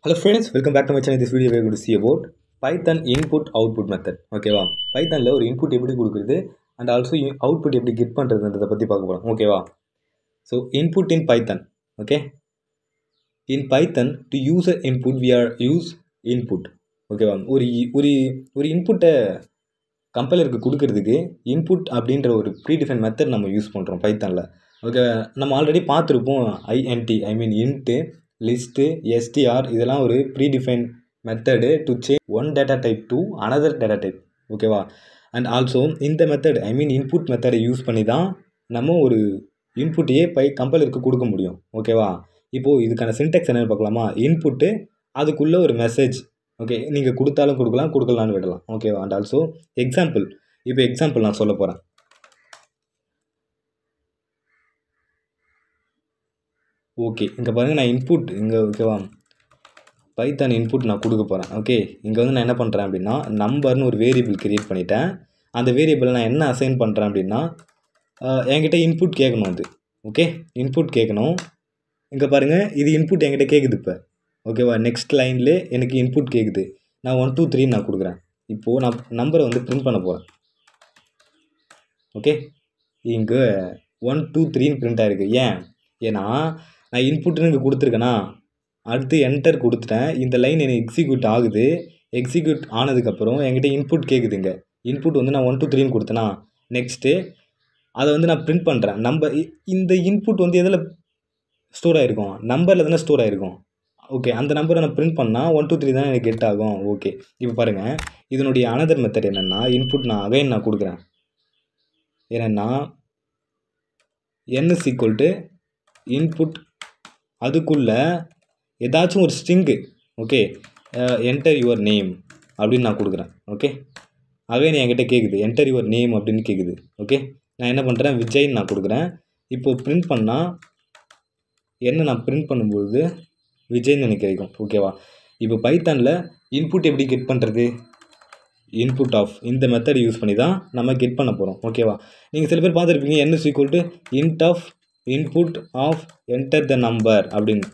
hello friends welcome back to my channel this video we could see about Python input output method ஓகேவா பைத்தனில் ஒரு input எப்படி கொடுக்குறது and also output எப்படி get பண்ணுறதுன்றதை பற்றி பார்க்க போகிறோம் ஓகேவா so input in Python okay in Python to use a input we are use input ஓகேவா ஒரு இ- ஒரு ஒரு இன்புட்டை கம்பைலருக்கு கொடுக்கறதுக்கு இன்புட் அப்படின்ற ஒரு ப்ரீடிஃபைன் மெத்தட் நம்ம யூஸ் பண்ணுறோம் பைத்தனில் ஓகே நம்ம ஆல்ரெடி பார்த்துருப்போம் INT I mean int list STR இதெல்லாம் ஒரு predefine method to change one data type to another data type ஓகேவா அண்ட் ஆல்சோ இந்த மெத்தட் ஐ மீன் இன்புட் மெத்தடை யூஸ் பண்ணி தான் நம்ம ஒரு இன்புட்டையே பை கம்பைலருக்கு கொடுக்க முடியும் ஓகேவா இப்போது இதுக்கான சின்டெக்ஸ் என்னென்னு பார்க்கலாமா இன்புட்டு அதுக்குள்ளே ஒரு மெசேஜ் ஓகே நீங்கள் கொடுத்தாலும் கொடுக்கலாம் கொடுக்கலான்னு விடலாம் ஓகேவா அண்ட் ஆல்சோ எக்ஸாம்பிள் இப்போ எக்ஸாம்பிள் நான் சொல்ல போகிறேன் ஓகே இங்கே பாருங்கள் நான் இன்புட் இங்கே ஓகேவா பைத்தான் இன்புட் நான் கொடுக்க போகிறேன் ஓகே இங்கே வந்து நான் என்ன பண்ணுறேன் அப்படின்னா நம்பர்னு ஒரு வேரியபிள் கிரியேட் பண்ணிட்டேன் அந்த வேரியபிள் நான் என்ன அசைன் பண்ணுறேன் அப்படின்னா ஆஹ், என்கிட்ட இன்புட் கேட்கணும் அது ஓகே இன்புட் கேட்கணும் இங்கே பாருங்கள் இது இன்புட் என்கிட்ட கேட்குது இப்போ ஓகேவா நெக்ஸ்ட் லைன்லே எனக்கு இன்புட் கேட்குது நான் ஒன் டூ த்ரீ நான் கொடுக்குறேன் இப்போது நான் நம்பரை வந்து பிரிண்ட் பண்ண போகிறேன் ஓகே இங்கே ஒன் டூ த்ரீன்னு பிரிண்ட் ஆயிருக்கு ஏன் ஏன்னா நான் இன்புட்னு இங்கே கொடுத்துருக்கேனா அடுத்து என்டர் கொடுத்துட்டேன் இந்த லைன் எனக்கு எக்ஸிக்யூட் ஆகுது எக்ஸிக்யூட் ஆனதுக்கப்புறம் என்கிட்ட இன்புட் கேட்குதுங்க இன்புட் வந்து நான் ஒன் டூ த்ரீன்னு கொடுத்தேனா நெக்ஸ்ட்டு அதை வந்து நான் பிரிண்ட் பண்ணுறேன் நம்பர் இந்த இன்புட் வந்து எதில் ஸ்டோர் ஆகிருக்கும் நம்பரில் தானே ஸ்டோர் ஆகிருக்கும் ஓகே அந்த நம்பரை நான் பிரிண்ட் பண்ணால் ஒன் டூ த்ரீ தான் எனக்கு கெட் ஆகும் ஓகே இப்போ பாருங்கள் இதனுடைய அனதர் மெத்தட் என்னென்னா இன்புட் நான் அகைன் நான் கொடுக்குறேன் என்னென்னா n is equal to input அதுக்குள்ளே ஏதாச்சும் ஒரு string okay enter your name அப்படின்னு நான் கொடுக்குறேன் ஓகே அகைன் என்கிட்ட கேட்குது என்டர் யுவர் நேம் அப்படின்னு கேட்குது ஓகே நான் என்ன பண்ணுறேன் விஜய்ன்னு நான் கொடுக்குறேன் இப்போது பிரிண்ட் பண்ணால் என்ன நான் பிரிண்ட் பண்ணும்பொழுது விஜய்ன்னு எனக்கு கிடைக்கும் ஓகேவா இப்போ பைத்தானில் இன்புட் எப்படி கெட் பண்ணுறது இன்புட் ஆஃப் இந்த மெத்தட் யூஸ் பண்ணி தான் நம்ம கெட் பண்ண போகிறோம் ஓகேவா நீங்கள் சில பேர் பார்த்துருப்பீங்க என்ன equal to int of input of enter the number அப்படின்னு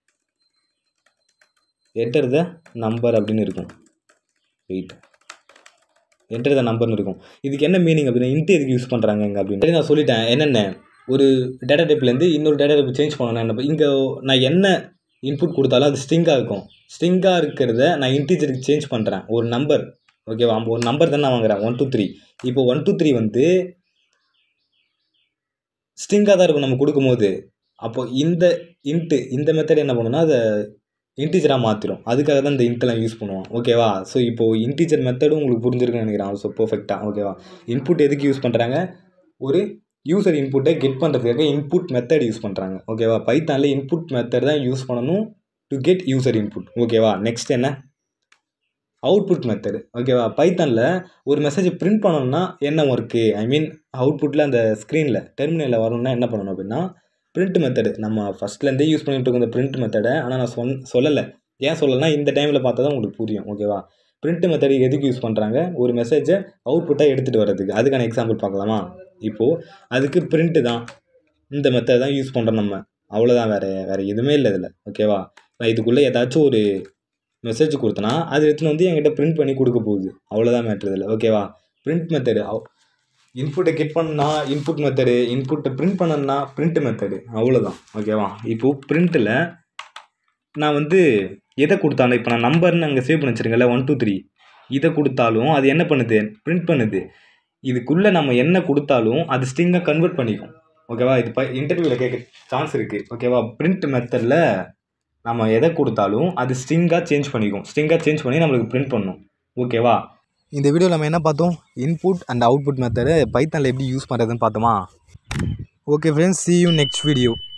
என்டர் த நம்பர் அப்படின்னு இருக்கும் வெயிட் என்டர் த நம்பர்னு இருக்கும் இதுக்கு என்ன மீனிங் அப்படின்னா இன்ட் எதுக்கு யூஸ் பண்ணுறாங்க இங்கே அப்படின்னு சரி, நான் சொல்லிட்டேன் என்னென்ன ஒரு டேட்டா டைப்லேருந்து இன்னொரு டேட்டா டைப் சேஞ்ச் பண்ணணும் என்ன இங்கே நான் என்ன இன்புட் கொடுத்தாலும் அது ஸ்ட்ரிங்காக இருக்கும் ஸ்ட்ரிங்காக இருக்கிறத நான் இன்டீஜருக்கு சேஞ்ச் பண்ணுறேன் ஒரு நம்பர் ஓகேவா ஒரு நம்பர் தான் நான் வாங்குறேன் ஒன் டூ த்ரீ இப்போ ஒன் டூ த்ரீ வந்து ஸ்ட்ரிங்காக தான் இருக்கும் நம்ம கொடுக்கும்போது அப்போ இந்த இன்ட்டு இந்த மெத்தட் என்ன பண்ணுன்னா அதை இன்டீஜராக மாற்றிடும் அதுக்காக தான் இந்த இன்ட்டெல்லாம் யூஸ் பண்ணுவோம் ஓகேவா ஸோ இப்போது இன்டீஜர் மெத்தடும் உங்களுக்கு புரிஞ்சிருக்குன்னு நினைக்கிறேன் ஸோ பர்ஃபெக்டாக ஓகேவா இன்புட் எதுக்கு யூஸ் பண்ணுறாங்க ஒரு யூசர் இன்புட்டை கெட் பண்ணுறதுக்காக இன்புட் மெத்தட் யூஸ் பண்ணுறாங்க ஓகேவா பைத்தானில் இன்புட் மெத்தட் தான் யூஸ் பண்ணணும் டு கெட் யூசர் இன்புட் ஓகேவா நெக்ஸ்ட் என்ன அவுட்புட் மெத்தடு ஓகேவா பைத்தானில் ஒரு மெசேஜ் பிரிண்ட் பண்ணணும்னா என்ன ஒர்க்கு ஐ மீன் அவுட்புட்டில் அந்த ஸ்க்ரீனில் டெர்மினலில் வரணும்னா என்ன பண்ணணும் அப்படின்னா பிரிண்ட் மெத்தடு நம்ம ஃபஸ்ட்லேருந்தே யூஸ் பண்ணிட்டு இருக்கோம் இந்த பிரிண்ட் மெத்தடை ஆனால் நான் சொன் சொல்லலை ஏன் சொல்லலைன்னா இந்த டைமில் பார்த்தா தான் உங்களுக்கு புரியும் ஓகேவா பிரிண்ட் மெத்தடு எதுக்கு யூஸ் பண்ணுறாங்க ஒரு மெசேஜை அவுட்புட்டாக எடுத்துகிட்டு வர்றதுக்கு அதுக்கான எக்ஸாம்பிள் பார்க்கலாமா இப்போது அதுக்கு பிரிண்ட்டு தான் இந்த மெத்தட் தான் யூஸ் பண்ணுறோம் நம்ம அவ்வளோதான் வேறு வேறு எதுவுமே இல்லை இதில் ஓகேவா நான் இதுக்குள்ளே ஏதாச்சும் ஒரு மெசேஜ் கொடுத்தனா அது எடுத்துன்னு வந்து என்கிட்ட பிரிண்ட் பண்ணி கொடுக்க போகுது அவ்வளோதான் மேட்ரு இதில் ஓகேவா பிரிண்ட் மெத்தடு இன்புட்டை கிட் பண்ணா இன்புட் மெத்தடு இன்புட்டை பிரிண்ட் பண்ணனா பிரிண்ட் மெத்தடு அவ்வளோதான் ஓகேவா இப்போது பிரிண்ட்டில் நான் வந்து எதை கொடுத்தாலும் இப்போ நான் நம்பர்னு அங்கே சேவ் பண்ணி வச்சுருங்கல்ல ஒன் டூ த்ரீ இதை கொடுத்தாலும் அது என்ன பண்ணுது பிரிண்ட் பண்ணுது இதுக்குள்ளே நம்ம என்ன கொடுத்தாலும் அது ஸ்ட்ரிங்காக கன்வெர்ட் பண்ணிக்கும் ஓகேவா இது இப்போ இன்டர்வியூவில் கேட்க சான்ஸ் இருக்குது ஓகேவா பிரிண்ட் மெத்தடில் நம்ம எதை கொடுத்தாலும் அது ஸ்ட்ரிங்காக சேஞ்ச் பண்ணிக்கும் ஸ்ட்ரிங்காக சேஞ்ச் பண்ணி நம்மளுக்கு பிரிண்ட் பண்ணும் ஓகேவா இந்த வீடியோவில் நம்ம என்ன பார்த்தோம் இன்புட் அண்ட் அவுட்புட் மெத்தடு பைத்தானில் எப்படி யூஸ் பண்ணுறதுன்னு பார்த்தோமா okay friends see you next video